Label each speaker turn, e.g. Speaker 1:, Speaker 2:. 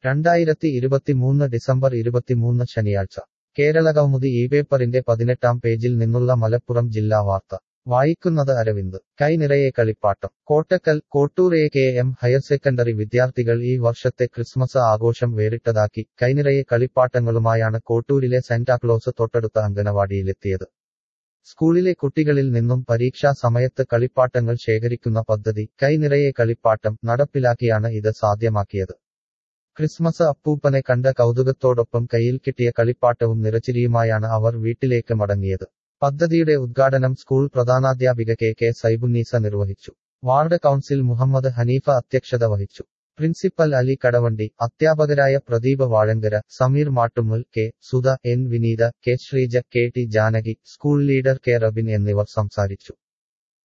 Speaker 1: രണ്ടായിരത്തി ഇരുപത്തിമൂന്ന് ഡിസംബർ ഇരുപത്തിമൂന്ന് ശനിയാഴ്ച കേരള കൗമുദി ഈ പേപ്പറിന്റെ പതിനെട്ടാം പേജിൽ നിന്നുള്ള മലപ്പുറം ജില്ലാ വാർത്ത വായിക്കുന്നത് അരവിന്ദ് കൈനിറയെ കളിപ്പാട്ടം Kottakkal Kottur A K M higher secondary വിദ്യാർത്ഥികൾ ഈ വർഷത്തെ ക്രിസ്മസ് ആഘോഷം വേറിട്ടതാക്കി കൈനിറയെ കളിപ്പാട്ടങ്ങളുമായാണ് കോട്ടൂരിലെ സെന്റാക്ലോസ് തൊട്ടടുത്ത അംഗനവാടിയിലെത്തിയത് സ്കൂളിലെ കുട്ടികളിൽ നിന്നും പരീക്ഷാ സമയത്ത് കളിപ്പാട്ടങ്ങൾ ശേഖരിക്കുന്ന പദ്ധതി കൈനിറയെ കളിപ്പാട്ടം നടപ്പിലാക്കിയാണ് ഇത് സാധ്യമാക്കിയത് ക്രിസ്മസ് അപ്പൂപ്പനെ കണ്ട കൗതുകത്തോടൊപ്പം കയ്യിൽ കിട്ടിയ കളിപ്പാട്ടവും നിറച്ചിരിയുമായാണ് അവർ വീട്ടിലേക്ക് മടങ്ങിയത് പദ്ധതിയുടെ ഉദ്ഘാടനം സ്കൂൾ പ്രധാനാധ്യാപിക കെ കെ സൈബുന്നീസ നിർവഹിച്ചു വാർഡ് കൗൺസിൽ മുഹമ്മദ് ഹനീഫ അധ്യക്ഷത വഹിച്ചു പ്രിൻസിപ്പൽ അലി കടവണ്ടി അധ്യാപകരായ Pradeep Vazhankara Sameer Mattumul K Sudha N Vineetha K Sreeja K T Janaki school leader K Rabin എന്നിവർ സംസാരിച്ചു